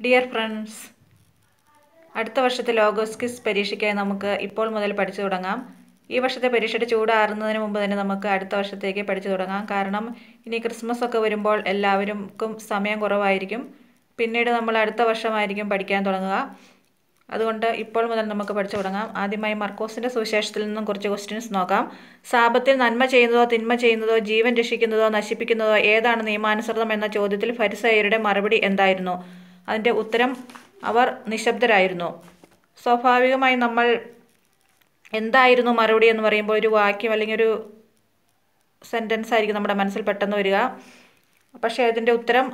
dear friends അടുത്ത വർഷത്തെ logos quiz പരീക്ഷയ്ക്കായി നമുക്ക് ഇപ്പോൾ മുതൽ പഠിച്ചു തുടങ്ങാം ഈ വർഷത്തെ പരീക്ഷയുടെ ചൂടാറുന്നതിന് മുമ്പ് തന്നെ നമുക്ക് അടുത്ത വർഷത്തേക്ക് പഠിച്ചു തുടങ്ങാം കാരണം ഇനി ക്രിസ്മസ് ഒക്കെ വരുമ്പോൾ എല്ലാവർക്കും സമയം കുറവായിരിക്കും പിന്നീട് നമ്മൾ അടുത്ത വർഷമായിരിക്കും പഠിക്കാൻ തുടങ്ങുക അതുകൊണ്ട് ഇപ്പോൾ മുതൽ നമുക്ക് പഠിച്ചു തുടങ്ങാം ആദ്യമായി മർക്കോസിൻ്റെ സുവിശേഷത്തിൽ നിന്നും കുറച്ച് ക്വസ്റ്റ്യൻസ് നോക്കാം സാപത്തിൽ നന്മ ചെയ്യുന്നതോ തിന്മ ചെയ്യുന്നതോ ജീവൻ രക്ഷിക്കുന്നതോ നശിപ്പിക്കുന്നതോ ഏതാണ് നിയമാനുസൃതം എന്ന ചോദ്യത്തിൽ ഫരിസയരുടെ മറുപടി എന്തായിരുന്നു അതിൻ്റെ ഉത്തരം അവർ നിശബ്ദരായിരുന്നു സ്വാഭാവികമായി നമ്മൾ എന്തായിരുന്നു മറുപടി എന്ന് പറയുമ്പോൾ ഒരു വാക്യം അല്ലെങ്കിൽ ഒരു സെൻറ്റൻസ് ആയിരിക്കും നമ്മുടെ മനസ്സിൽ പെട്ടെന്ന് വരിക പക്ഷേ അതിൻ്റെ ഉത്തരം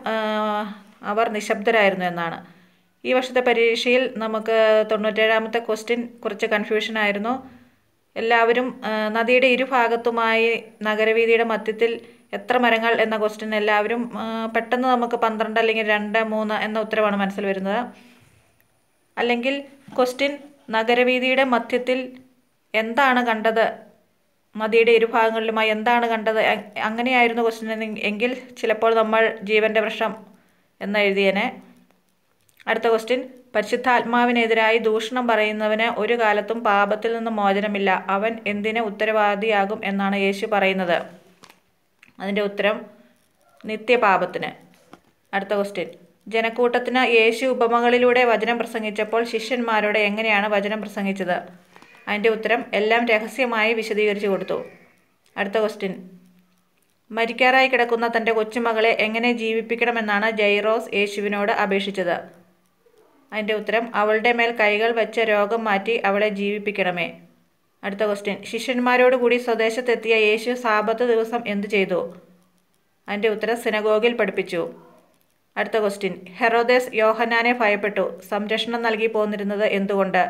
അവർ നിശബ്ദരായിരുന്നു എന്നാണ് ഈ വർഷത്തെ പരീക്ഷയിൽ നമുക്ക് തൊണ്ണൂറ്റേഴാമത്തെ ക്വസ്റ്റ്യൻ കുറച്ച് കൺഫ്യൂഷൻ ആയിരുന്നു എല്ലാവരും നദിയുടെ ഇരുഭാഗത്തുമായി നഗരവീതിയുടെ മധ്യത്തിൽ എത്ര മരങ്ങൾ എന്ന ക്വസ്റ്റ്യൻ എല്ലാവരും പെട്ടെന്ന് നമുക്ക് പന്ത്രണ്ട് അല്ലെങ്കിൽ രണ്ട് മൂന്ന് എന്ന ഉത്തരവാണ് മനസ്സിൽ വരുന്നത് അല്ലെങ്കിൽ ക്വസ്റ്റ്യൻ നഗരവീതിയുടെ മധ്യത്തിൽ എന്താണ് കണ്ടത് നദിയുടെ ഇരുഭാഗങ്ങളിലുമായി എന്താണ് കണ്ടത് അങ്ങനെയായിരുന്നു ക്വസ്റ്റ്യൻ എങ്കിൽ ചിലപ്പോൾ നമ്മൾ ജീവൻ്റെ വൃക്ഷം എന്ന് എഴുതിയേനെ അടുത്ത ക്വസ്റ്റ്യൻ പരിശുദ്ധാത്മാവിനെതിരായി ദൂഷണം പറയുന്നവന് ഒരു കാലത്തും പാപത്തിൽ നിന്ന് മോചനമില്ല അവൻ എന്തിന് ഉത്തരവാദിയാകും എന്നാണ് യേശു പറയുന്നത് അതിൻ്റെ ഉത്തരം നിത്യപാപത്തിന് അടുത്ത ക്വസ്റ്റ്യൻ ജനക്കൂട്ടത്തിന് യേശു ഉപമകളിലൂടെ വചനം പ്രസംഗിച്ചപ്പോൾ ശിഷ്യന്മാരോട് എങ്ങനെയാണ് വചനം പ്രസംഗിച്ചത് അതിൻ്റെ ഉത്തരം എല്ലാം രഹസ്യമായി വിശദീകരിച്ചു കൊടുത്തു അടുത്ത ക്വസ്റ്റ്യൻ മരിക്കാറായി കിടക്കുന്ന തൻ്റെ കൊച്ചുമകളെ എങ്ങനെ ജീവിപ്പിക്കണമെന്നാണ് ജൈറോസ് യേശുവിനോട് അപേക്ഷിച്ചത് അതിൻ്റെ ഉത്തരം അവളുടെ മേൽ കൈകൾ വെച്ച് രോഗം മാറ്റി അവളെ ജീവിപ്പിക്കണമേ അടുത്ത ക്വസ്റ്റ്യൻ ശിഷ്യന്മാരോട് കൂടി സ്വദേശത്തെത്തിയ യേശു സാപത്ത് ദിവസം എന്തു ചെയ്തു അതിൻ്റെ ഉത്തരം സിനഗോഗിൽ പഠിപ്പിച്ചു അടുത്ത ക്വസ്റ്റ്യൻ ഹെറോദേസ് യോഹന്നാനെ ഭയപ്പെട്ടു സംരക്ഷണം നൽകി പോന്നിരുന്നത് എന്തുകൊണ്ട്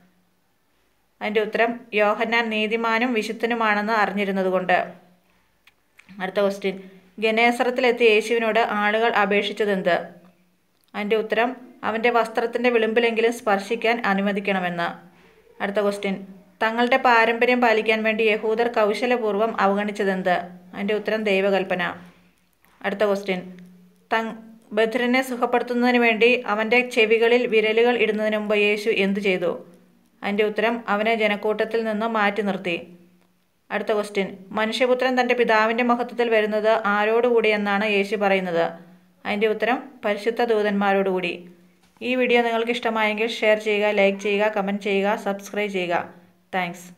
അതിൻ്റെ ഉത്തരം യോഹന്നാൻ നീതിമാനും വിശുദ്ധനുമാണെന്ന് അറിഞ്ഞിരുന്നതുകൊണ്ട് അടുത്ത ക്വസ്റ്റ്യൻ ഗനേസറത്തിലെത്തിയ യേശുവിനോട് ആളുകൾ അപേക്ഷിച്ചതെന്ത് അതിൻ്റെ ഉത്തരം അവൻ്റെ വസ്ത്രത്തിൻ്റെ വിളിമ്പിലെങ്കിലും സ്പർശിക്കാൻ അനുവദിക്കണമെന്ന് അടുത്ത ക്വസ്റ്റ്യൻ തങ്ങളുടെ പാരമ്പര്യം പാലിക്കാൻ വേണ്ടി യഹൂദർ കൗശലപൂർവ്വം അവഗണിച്ചതെന്ത് അതിൻ്റെ ഉത്തരം ദൈവകൽപ്പന അടുത്ത ക്വസ്റ്റ്യൻ തങ് ബധിരനെ സുഖപ്പെടുത്തുന്നതിന് വേണ്ടി അവൻ്റെ ചെവികളിൽ വിരലുകൾ ഇടുന്നതിന് മുമ്പ് യേശു എന്തു ചെയ്തു അതിൻ്റെ ഉത്തരം അവനെ ജനക്കൂട്ടത്തിൽ നിന്ന് മാറ്റി നിർത്തി അടുത്ത ക്വസ്റ്റ്യൻ മനുഷ്യപുത്രൻ തൻ്റെ പിതാവിൻ്റെ മഹത്വത്തിൽ വരുന്നത് ആരോടുകൂടി എന്നാണ് യേശു പറയുന്നത് അതിൻ്റെ ഉത്തരം പരിശുദ്ധ ദൂതന്മാരോടുകൂടി ഈ വീഡിയോ നിങ്ങൾക്ക് ഇഷ്ടമായെങ്കിൽ ഷെയർ ചെയ്യുക ലൈക്ക് ചെയ്യുക കമൻറ്റ് ചെയ്യുക സബ്സ്ക്രൈബ് ചെയ്യുക താങ്ക്സ്